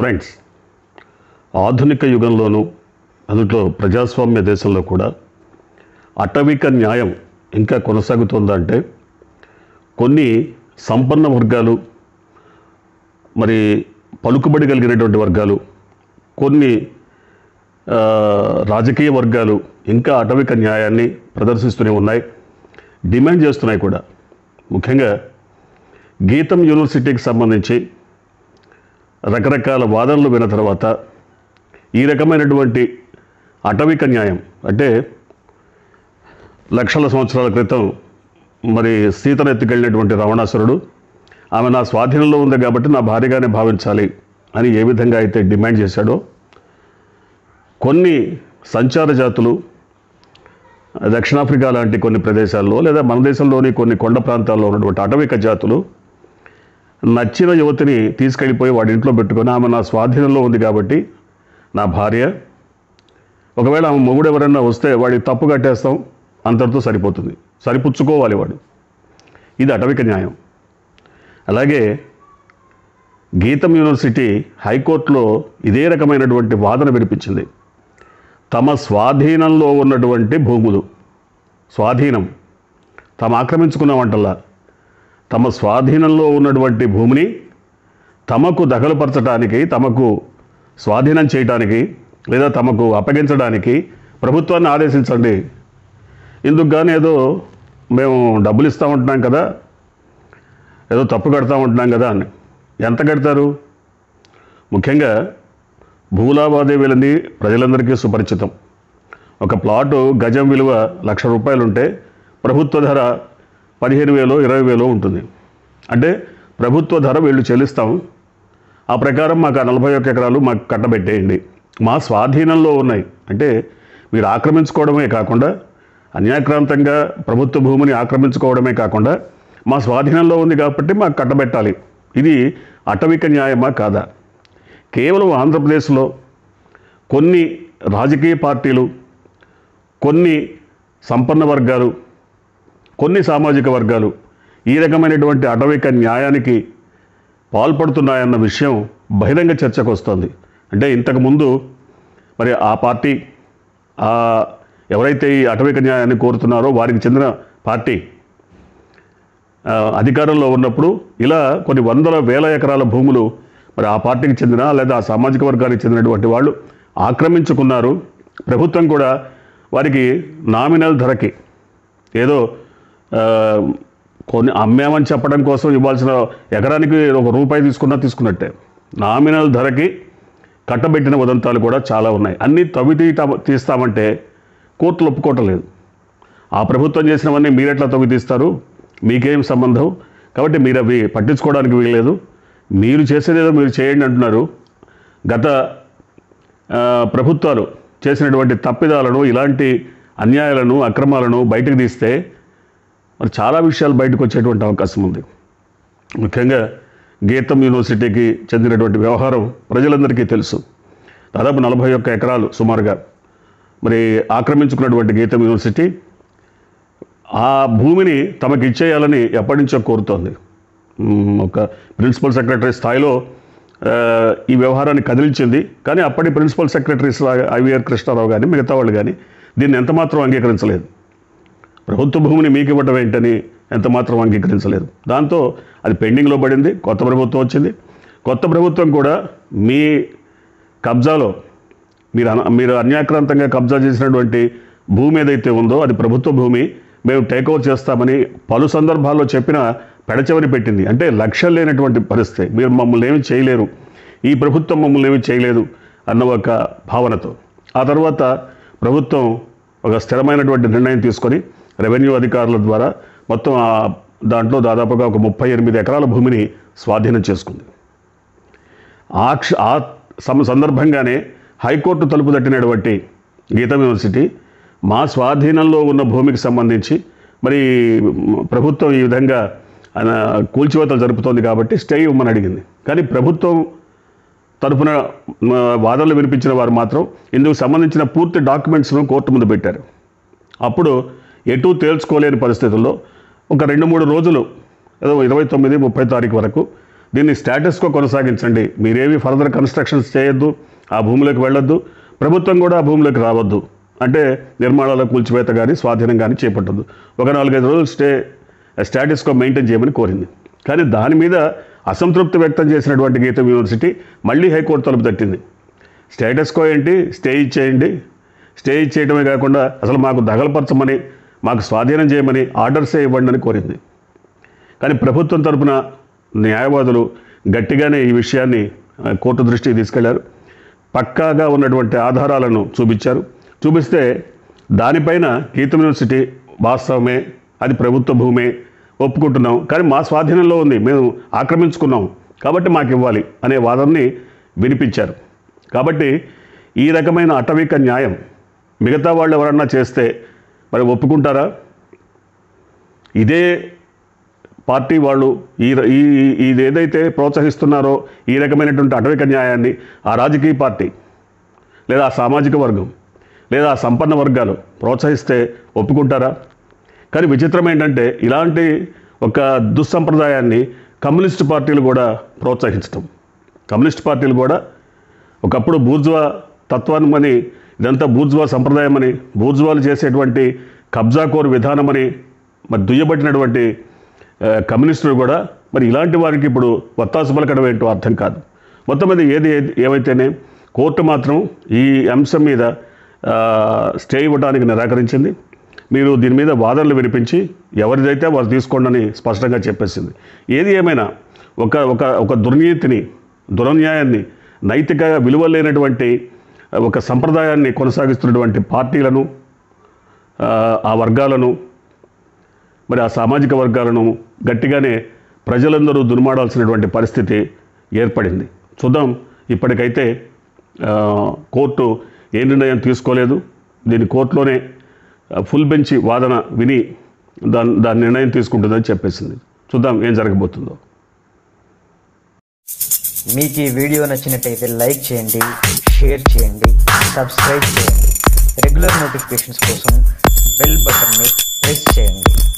friends ఆధునిక యుగంలోనూ అందులో ప్రజాస్వామ్య దేశంలో కూడా అటవిక న్యాయం ఇంకా కొనసాగుతుందంటే కొన్ని సంపన్న వర్గాలు మరి పలుకుబడి కలిగినటువంటి వర్గాలు కొన్ని ఆ, రాజకీయ వర్గాలు ఇంకా అటవిక న్యాయాన్ని ప్రదర్శిస్తూనే ఉన్నాయి డిమాండ్ చేస్తున్నాయి కూడా ముఖ్యంగా గీతం యూనివర్సిటీకి సంబంధించి రకరకాల వాదనలు విన్న తర్వాత ఈ రకమైనటువంటి అటవిక న్యాయం అంటే లక్షల సంవత్సరాల క్రితం మరి సీతను ఎత్తుకెళ్ళినటువంటి రావణాసురుడు ఆమె నా స్వాధీనంలో ఉంది కాబట్టి నా భార్యగానే భావించాలి అని ఏ విధంగా అయితే డిమాండ్ చేశాడో కొన్ని సంచార జాతులు దక్షిణాఫ్రికా లాంటి కొన్ని ప్రదేశాల్లో లేదా మన దేశంలోని కొన్ని కొండ ప్రాంతాల్లో ఉన్నటువంటి అటవిక జాతులు నచ్చిన యువతిని తీసుకెళ్ళిపోయి వాడి ఇంట్లో పెట్టుకొని ఆమె నా స్వాధీనంలో ఉంది కాబట్టి నా భార్య ఒకవేళ ఆమె మొగుడు ఎవరైనా వస్తే వాడికి తప్పు కట్టేస్తాం అంతటితో సరిపోతుంది సరిపుచ్చుకోవాలి వాడు ఇది అటవిక న్యాయం అలాగే గీతం యూనివర్సిటీ హైకోర్టులో ఇదే రకమైనటువంటి వాదన వినిపించింది తమ స్వాధీనంలో ఉన్నటువంటి భూములు స్వాధీనం తాము ఆక్రమించుకున్నామంటల్లా తమ స్వాధీనంలో ఉన్నటువంటి భూమిని తమకు దఖలుపరచడానికి తమకు స్వాధీనం చేయడానికి లేదా తమకు అప్పగించడానికి ప్రభుత్వాన్ని ఆదేశించండి ఇందుకు కానీ ఏదో మేము డబ్బులు ఇస్తూ ఉంటున్నాం కదా ఏదో తప్పు కడతా ఉంటున్నాం కదా అని ఎంత కడతారు ముఖ్యంగా భూలావాదేవీలని ప్రజలందరికీ సుపరిచితం ఒక ప్లాటు గజం విలువ లక్ష రూపాయలు ఉంటే ప్రభుత్వ ధర పదిహేను వేలు ఇరవై వేలు ఉంటుంది అంటే ప్రభుత్వ ధర వీళ్ళు చెల్లిస్తాం ఆ ప్రకారం మాకు ఆ నలభై ఒక్క ఎకరాలు మాకు కట్టబెట్టేయండి మా స్వాధీనంలో ఉన్నాయి అంటే మీరు ఆక్రమించుకోవడమే కాకుండా అన్యాక్రాంతంగా ప్రభుత్వ భూమిని ఆక్రమించుకోవడమే కాకుండా మా స్వాధీనంలో ఉంది కాబట్టి మాకు కట్టబెట్టాలి ఇది అటవిక న్యాయమా కాదా కేవలం ఆంధ్రప్రదేశ్లో కొన్ని రాజకీయ పార్టీలు కొన్ని సంపన్న వర్గాలు కొన్ని సామాజిక వర్గాలు ఈ రకమైనటువంటి అటవిక న్యాయానికి పాల్పడుతున్నాయన్న విషయం బహిరంగ చర్చకు వస్తుంది అంటే ఇంతకుముందు మరి ఆ పార్టీ ఆ ఎవరైతే ఈ అటవిక న్యాయాన్ని కోరుతున్నారో వారికి చెందిన పార్టీ ఆ, అధికారంలో ఉన్నప్పుడు ఇలా కొన్ని వందల వేల ఎకరాల భూములు మరి ఆ పార్టీకి చెందిన లేదా ఆ సామాజిక వర్గానికి చెందినటువంటి వాళ్ళు ఆక్రమించుకున్నారు ప్రభుత్వం కూడా వారికి నామినల్ ధరకి ఏదో ఆ, కొన్ని అమ్మామని చెప్పడం కోసం ఇవ్వాల్సిన ఎకరానికి ఒక రూపాయి తీసుకున్నా తీసుకున్నట్టే నామినల్ ధరకి కట్టబెట్టిన ఉదంతాలు కూడా చాలా ఉన్నాయి అన్నీ తవ్వి తీయటం తీస్తామంటే కోర్టులు ఒప్పుకోవటం లేదు ఆ ప్రభుత్వం చేసినవన్నీ మీరెట్లా తవ్వి తీస్తారు మీకేం సంబంధం కాబట్టి మీరు అవి పట్టించుకోవడానికి వీల్లేదు మీరు చేసేదేదో మీరు చేయండి అంటున్నారు గత ఆ, ప్రభుత్వాలు చేసినటువంటి తప్పిదాలను ఇలాంటి అన్యాయాలను అక్రమాలను బయటకు తీస్తే మరి చాలా విషయాలు బయటకు వచ్చేటువంటి అవకాశం ఉంది ముఖ్యంగా గీతం యూనివర్సిటీకి చెందినటువంటి వ్యవహారం ప్రజలందరికీ తెలుసు దాదాపు నలభై ఒక్క ఎకరాలు సుమారుగా మరి ఆక్రమించుకున్నటువంటి గీతం యూనివర్సిటీ ఆ భూమిని తమకు ఇచ్చేయాలని ఎప్పటి నుంచో కోరుతోంది మ్, ఒక ప్రిన్సిపల్ సెక్రటరీ స్థాయిలో ఆ, ఈ వ్యవహారాన్ని కదిలించింది కానీ అప్పటి ప్రిన్సిపల్ సెక్రటరీస్ ఐవీఆర్ కృష్ణారావు కానీ మిగతా వాళ్ళు కానీ దీన్ని ఎంతమాత్రం అంగీకరించలేదు ప్రభుత్వ భూమిని మీకు ఇవ్వటం ఏంటని ఎంత మాత్రం అంగీకరించలేదు దాంతో అది పెండింగ్లో పడింది కొత్త ప్రభుత్వం వచ్చింది కొత్త ప్రభుత్వం కూడా మీ కబ్జాలో మీరు అన మీరు అన్యాక్రాంతంగా కబ్జా చేసినటువంటి భూమి ఏదైతే ఉందో అది ప్రభుత్వ భూమి మేము టేక్ ఓవర్ చేస్తామని పలు సందర్భాల్లో చెప్పిన పెడచెవరి పెట్టింది అంటే లక్ష్యం లేనటువంటి పరిస్థితి మీరు మమ్మల్ని ఏమి చేయలేరు ఈ ప్రభుత్వం మమ్మల్ని ఏమి చేయలేదు అన్న ఒక భావనతో ఆ తర్వాత ప్రభుత్వం ఒక స్థిరమైనటువంటి నిర్ణయం తీసుకొని రెవెన్యూ అధికారుల ద్వారా మొత్తం ఆ దాంట్లో దాదాపుగా ఒక ముప్పై ఎనిమిది ఎకరాల భూమిని స్వాధీనం చేసుకుంది ఆ క్ష ఆ సమ సందర్భంగానే హైకోర్టు తలుపు తట్టినటువంటి గీతం యూనివర్సిటీ మా స్వాధీనంలో ఉన్న భూమికి సంబంధించి మరి మ్, ప్రభుత్వం ఈ విధంగా ఆ, కూల్చివేతలు జరుపుతోంది కాబట్టి స్టే ఇవ్వమని అడిగింది కానీ ప్రభుత్వం తరపున మ, వాదనలు వినిపించిన వారు మాత్రం ఇందుకు సంబంధించిన పూర్తి డాక్యుమెంట్స్ను కోర్టు ముందు పెట్టారు అప్పుడు ఎటు తేల్చుకోలేని పరిస్థితుల్లో ఒక రెండు మూడు రోజులు ఏదో ఇరవై తొమ్మిది ముప్పై తారీఖు వరకు దీన్ని స్టేటస్కో కొనసాగించండి మీరేమి ఫర్దర్ కన్స్ట్రక్షన్స్ చేయొద్దు ఆ భూమిలోకి వెళ్ళొద్దు ప్రభుత్వం కూడా ఆ భూమిలోకి రావద్దు అంటే నిర్మాణాల కూల్చివేత కానీ స్వాధీనం కానీ చేపట్టద్దు ఒక నాలుగైదు రోజులు స్టే స్టాటస్కో మెయింటైన్ చేయమని కోరింది కానీ దాని మీద అసంతృప్తి వ్యక్తం చేసినటువంటి గీతం యూనివర్సిటీ మళ్ళీ హైకోర్టు తలుపు తట్టింది స్టేటస్కో ఏంటి స్టే ఇచ్చేయండి స్టే ఇచ్చేయడమే కాకుండా అసలు మాకు దగలపరచమని మాకు స్వాధీనం చేయమని ఆర్డర్సే ఇవ్వండి అని కోరింది కానీ ప్రభుత్వం తరపున న్యాయవాదులు గట్టిగానే ఈ విషయాన్ని ఆ, కోర్టు దృష్టికి తీసుకెళ్లారు పక్కాగా ఉన్నటువంటి ఆధారాలను చూపించారు చూపిస్తే దానిపైన గీతం యూనివర్సిటీ వాస్తవమే అది ప్రభుత్వ భూమే ఒప్పుకుంటున్నాం కానీ మా స్వాధీనంలో ఉంది మేము ఆక్రమించుకున్నాం కాబట్టి మాకు ఇవ్వాలి అనే వాదనని వినిపించారు కాబట్టి ఈ రకమైన అటవిక న్యాయం మిగతా వాళ్ళు ఎవరన్నా చేస్తే మరి ఒప్పుకుంటారా ఇదే పార్టీ వాళ్ళు ఈ ర- ఈ ఈ- ఇది ఏదైతే ప్రోత్సహిస్తున్నారో ఈ రకమైనటువంటి అటవిక న్యాయాన్ని ఆ రాజకీయ పార్టీ లేదా ఆ సామాజిక వర్గం లేదా ఆ సంపన్న వర్గాలు ప్రోత్సహిస్తే ఒప్పుకుంటారా కానీ విచిత్రం ఏంటంటే ఇలాంటి ఒక దుస్సంప్రదాయాన్ని కమ్యూనిస్ట్ పార్టీలు కూడా ప్రోత్సహించటం కమ్యూనిస్ట్ పార్టీలు కూడా ఒకప్పుడు బూర్జువా తత్వాన్ని ఇదంతా బూర్జువా సంప్రదాయమని బూర్జువాలు చేసేటువంటి కబ్జాకోరు విధానమని మరి దుయ్యబట్టినటువంటి ఆ, కమ్యూనిస్టులు కూడా మరి ఇలాంటి వారికి ఇప్పుడు వత్తాసు పలకడం ఏంటో అర్థం కాదు మొత్తం మీద ఏది ఏది- ఏవైతేనే కోర్టు మాత్రం ఈ అంశం మీద ఆ, స్టే ఇవ్వడానికి నిరాకరించింది మీరు దీని మీద వాదనలు వినిపించి ఎవరిదైతే వారు తీసుకోండి అని స్పష్టంగా చెప్పేసింది ఏది ఏమైనా ఒక ఒక ఒక దుర్నీతిని దురన్యాయాన్ని నైతిక విలువ లేనటువంటి ఒక సంప్రదాయాన్ని కొనసాగిస్తున్నటువంటి పార్టీలను ఆ, ఆ వర్గాలను మరి ఆ సామాజిక వర్గాలను గట్టిగానే ప్రజలందరూ దుర్మాడాల్సినటువంటి పరిస్థితి ఏర్పడింది చూద్దాం ఇప్పటికైతే ఆ, కోర్టు ఏ నిర్ణయం తీసుకోలేదు దీని కోర్టులోనే ఆ, ఫుల్ బెంచ్ వాదన విని దాని దాని నిర్ణయం తీసుకుంటుందని చెప్పేసింది చూద్దాం ఏం జరగబోతుందో మీకు ఈ వీడియో నచ్చినట్టయితే లైక్ చేయండి షేర్ చేయండి సబ్స్క్రైబ్ చేయండి రెగ్యులర్ నోటిఫికేషన్స్ కోసం బెల్ బటన్ని ప్రెస్ చేయండి